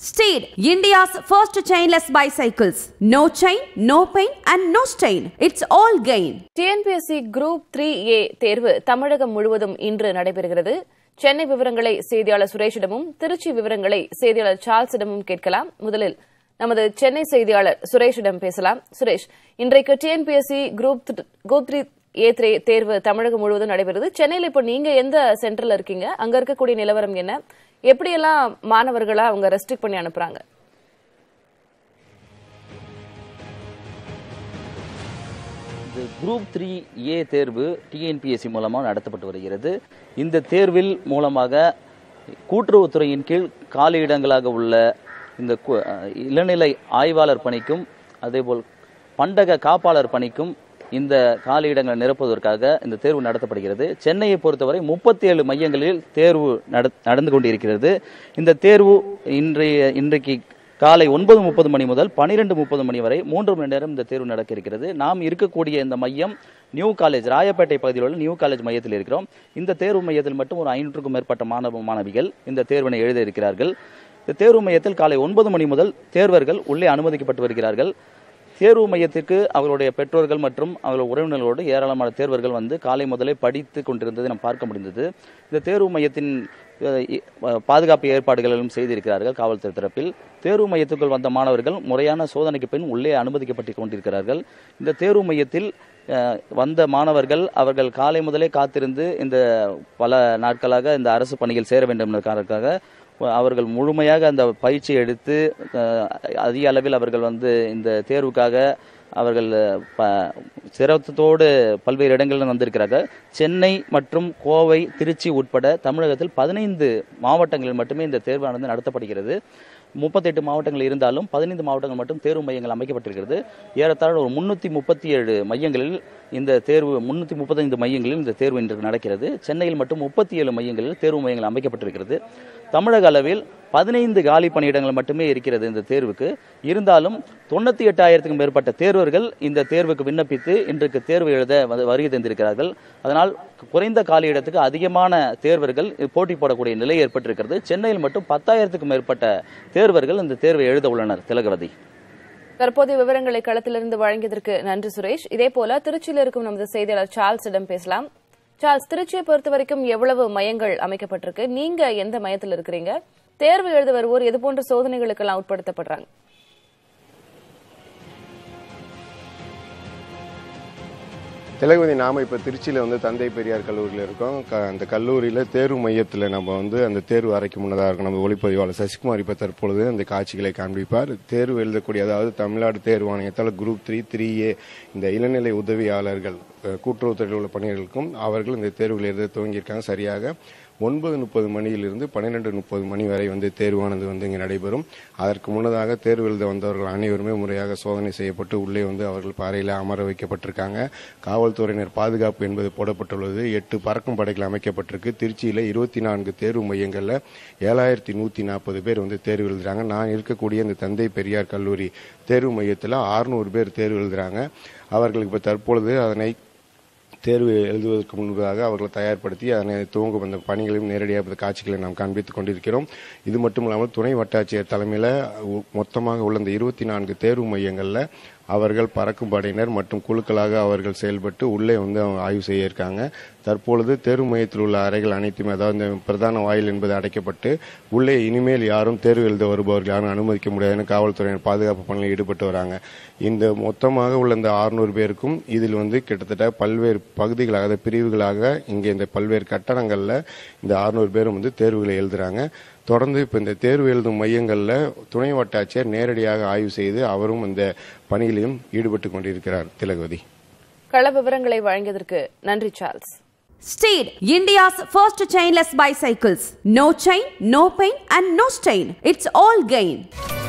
Steed, India's first chainless bicycles. No chain, no pain, and no stain. It's all gain. TNPSC group three A தேர்வு தமிழகம் முழுவதும் இன்று நடைபெறுகிறது சென்னை விவரங்களை செய்தியாளர் சுரேஷிடமும் திருச்சி விவரங்களை செய்தியாளர் சார்ல்ஸிடமும் கேட்கலாம் முதலில் நமது சென்னை செய்தியாளர் சுரேஷிடம் பேசலாம் சுரேஷ் இன்றைக்கு TNPSC group group three A three தேர்வு தமிழகம் முழுவதும் நடைபெறுது சென்னையில் இப்போ நீங்க எந்த சென்டர்ல இருக்கீங்க அங்க இருக்கக்கூடிய நிலவரம் என்ன எப்படியெல்லாம் மாணவர்களா அவங்க ரெஸ்ட்ரிக்ட் பண்ணி அனுப்புறாங்க இந்த குரூப் த்ரீ ஏ தேர்வு டிஎன்பிஎஸ்சி மூலமாக நடத்தப்பட்டு வருகிறது இந்த தேர்வில் மூலமாக கூட்டுறவுத்துறையின் கீழ் காலி இடங்களாக உள்ள இந்த கு- அஹ், இளநிலை ஆய்வாளர் பணிக்கும் அதேபோல் பண்டக காப்பாளர் பணிக்கும் இந்த காலி இடங்களை நிரப்புவதற்காக இந்த தேர்வு நடத்தப்படுகிறது சென்னையை பொறுத்தவரை முப்பத்தி ஏழு மையங்களில் தேர்வு நட- நடந்து கொண்டிருக்கிறது இந்த தேர்வு இன்றைய இன்றைக்கு காலை ஒன்பது முப்பது மணி முதல் பன்னிரெண்டு முப்பது மணி வரை மூன்று மணி நேரம் இந்த தேர்வு நடக்க இருக்கிறது நாம் இருக்கக்கூடிய இந்த மையம் நியூ காலேஜ் ராயப்பேட்டை பகுதியில் உள்ள நியூ காலேஜ் மையத்தில் இருக்கிறோம் இந்த தேர்வு மையத்தில் மட்டும் ஒரு ஐநூற்றுக்கும் மேற்பட்ட மாணவ மாணவிகள் இந்த தேர்வினை எழுத இருக்கிறார்கள் இந்த தேர்வு மையத்தில் காலை ஒன்பது மணி முதல் தேர்வர்கள் உள்ளே அனுமதிக்கப்பட்டு வருகிறார்கள் தேர்வு மையத்திற்கு அவர்களுடைய பெற்றோர்கள் மற்றும் அவர்கள் உறவினர்களோடு ஏராளமான தேர்வர்கள் வந்து காலை முதலே படித்து கொண்டிருந்ததை நாம் பார்க்க முடிந்தது இந்த தேர்வு மையத்தின் அஹ், இ- அஹ், பாதுகாப்பு ஏற்பாடுகளும் செய்திருக்கிறார்கள் காவல்துறை தரப்பில் தேர்வு மையத்துக்குள் வந்த மாணவர்கள் முறையான சோதனைக்கு பின் உள்ளே அனுமதிக்கப்பட்டு கொண்டிருக்கிறார்கள் இந்த தேர்வு மையத்தில் அஹ், வந்த மாணவர்கள் அவர்கள் காலை முதலே காத்திருந்து இந்த பல நாட்களாக இந்த அரசு பணியில் சேர வேண்டும் என்ற காரணத்துக்காக அவர்கள் முழுமையாக அந்த பயிற்சி எடுத்து அஹ், அதிக அளவில் அவர்கள் வந்து இந்த தேர்வுக்காக அவர்கள் ப சிரமத்தோடு பல்வேறு இடங்களில் வந்திருக்கிறார்கள் சென்னை மற்றும் கோவை திருச்சி உட்பட தமிழகத்தில் பதினைந்து மாவட்டங்களில் மட்டுமே இந்த தேர்வானது நடத்தப்படுகிறது முப்பத்தெட்டு மாவட்டங்கள் இருந்தாலும் பதினைந்து மாவட்டங்கள் மட்டும் தேர்வு மையங்கள் அமைக்கப்பட்டிருக்கிறது ஏறத்தாழ ஒரு முன்னூற்றி முப்பத்தி ஏழு மையங்களில் இந்த தேர்வு முன்னூற்றி முப்பத்தைந்து மையங்களில் இந்த தேர்வு இன்று நடக்கிறது சென்னையில் மட்டும் முப்பத்தி ஏழு மையங்களில் தேர்வு மையங்கள் அமைக்கப்பட்டிருக்கிறது தமிழக அளவில் பதினைந்து காலி பணியிடங்கள் மட்டுமே இருக்கிறது இந்த தேர்வுக்கு இருந்தாலும் தொண்ணூற்றி எட்டாயிரத்துக்கும் மேற்பட்ட தேர்வர்கள் இந்த தேர்வுக்கு விண்ணப்பித்து இன்றைக்கு தேர்வு எழுத வந்து வருகை தந்திருக்கிறார்கள் அதனால் குறைந்த காலி இடத்துக்கு அதிகமான தேர்வர்கள் போட்டி போடக்கூடிய நிலை ஏற்பட்டிருக்கிறது சென்னையில் மட்டும் பத்தாயிரத்துக்கும் மேற்பட்ட தேர்வர்கள் இந்த தேர்வை எழுத உள்ளனர் திலகவதி தற்போதைய விவரங்களை களத்திலிருந்து வழங்கியதற்கு நன்றி சுரேஷ் இதே போல திருச்சியில் இருக்கும் நமது செய்தியாளர் சார்ல்ஸிடம் பேசலாம் சார்ல்ஸ் திருச்சியை பொறுத்த வரைக்கும் எவ்வளவு மையங்கள் அமைக்கப்பட்டிருக்கு நீங்க எந்த மையத்தில் இருக்கிறீங்க தேர்வு எழுத வருவோர் எது போன்ற சோதனைகளுக்கெல்லாம் உட்படுத்தப்படுறாங்க திலகவதி நாம இப்போ திருச்சியில் வந்து தந்தை பெரியார் கல்லூரியில் இருக்கோம் க- அந்த கல்லூரியில் தேர்வு மையத்தில் நம்ம வந்து அந்த தேர்வு அறைக்கு முன்னதாக இருக்கும் நம்ம ஒளிப்பதிவாளர் சசிகுமார் இப்போ தற்பொழுது அந்த காட்சிகளை காண்பிப்பார் தேர்வு எழுதக்கூடிய அதாவது தமிழ்நாடு தேர்வு ஆணையத்தால் குரூப் த்ரீ த்ரீ ஏ இந்த இளநிலை உதவியாளர்கள் அஹ், கூட்டுறவுத்துறையில் உள்ள பணிகளுக்கும் அவர்கள் இந்த தேர்வுகள் எழுத துவங்கியிருக்காங்க சரியாக ஒன்பது முப்பது மணியிலிருந்து பன்னிரெண்டு முப்பது மணி வரை வந்து தேர்வானது வந்து இங்கே நடைபெறும் அதற்கு முன்னதாக தேர்வு எழுத வந்தவர்கள் அனைவருமே முறையாக சோதனை செய்யப்பட்டு உள்ளே வந்து அவர்கள் பாறையில் அமர வைக்கப்பட்டிருக்காங்க காவல்துறையினர் பாதுகாப்பு என்பது போடப்பட்டுள்ளது எட்டு பறக்கும் படைகள் அமைக்கப்பட்டிருக்கு திருச்சியில் இருபத்தி நான்கு தேர்வு மையங்களில் ஏழாயிரத்தி நூற்றி நாற்பது பேர் வந்து தேர்வு எழுதுறாங்க நான் இருக்கக்கூடிய இந்த தந்தை பெரியார் கல்லூரி தேர்வு மையத்தில் ஆறுநூறு பேர் தேர்வு எழுதுறாங்க அவர்களுக்கு இப்போ தற்பொழுது அதனை தேர்வு எழுதுவதற்கு முன்பதாக அவர்களை தயார்படுத்தி அதனை துவங்கும் அந்த பணிகளையும் நேரடியாக இந்த காட்சிகளை நாம் காண்பித்துக் கொண்டிருக்கிறோம் இது மட்டும் இல்லாமல் துணை வட்டாட்சியர் தலைமையில் உ- மொத்தமாக உள்ள இந்த இருபத்தி நான்கு தேர்வு மையங்களில் அவர்கள் பறக்கும் படையினர் மற்றும் குழுக்களாக அவர்கள் செயல்பட்டு உள்ளே வந்து அவங்க ஆய்வு செய்ய இருக்காங்க தற்பொழுது தேர்வு மையத்தில் உள்ள அறைகள் அனைத்துமே அதாவது இந்த பிரதான வாயில் என்பது அடைக்கப்பட்டு உள்ளே இனிமேல் யாரும் தேர்வு எழுத வருபவர்கள் யாரும் அனுமதிக்க முடியாதுன்னு காவல்துறையினர் பாதுகாப்பு பணியில் ஈடுபட்டு வராங்க இந்த மொத்தமாக உள்ள இந்த 600 பேருக்கும் இதில் வந்து கிட்டத்தட்ட பல்வேறு பகுதிகளாக அதாவது பிரிவுகளாக இங்கே இந்த பல்வேறு கட்டடங்களில் இந்த 600 பேரும் வந்து தேர்வுகளை எழுதுறாங்க தொடர்ந்து இப்போ இந்த தேர்வு எழுதும் மையங்களில் துணை வட்டாட்சியர் நேரடியாக ஆய்வு செய்து அவரும் இந்த பணியிலையும் ஈடுபட்டு கொண்டிருக்கிறார் திலகவதி கள விவரங்களை வழங்கியதற்கு நன்றி Charles Steed, India's first chainless bicycles. No chain, no pain, and no stain. It's all gain.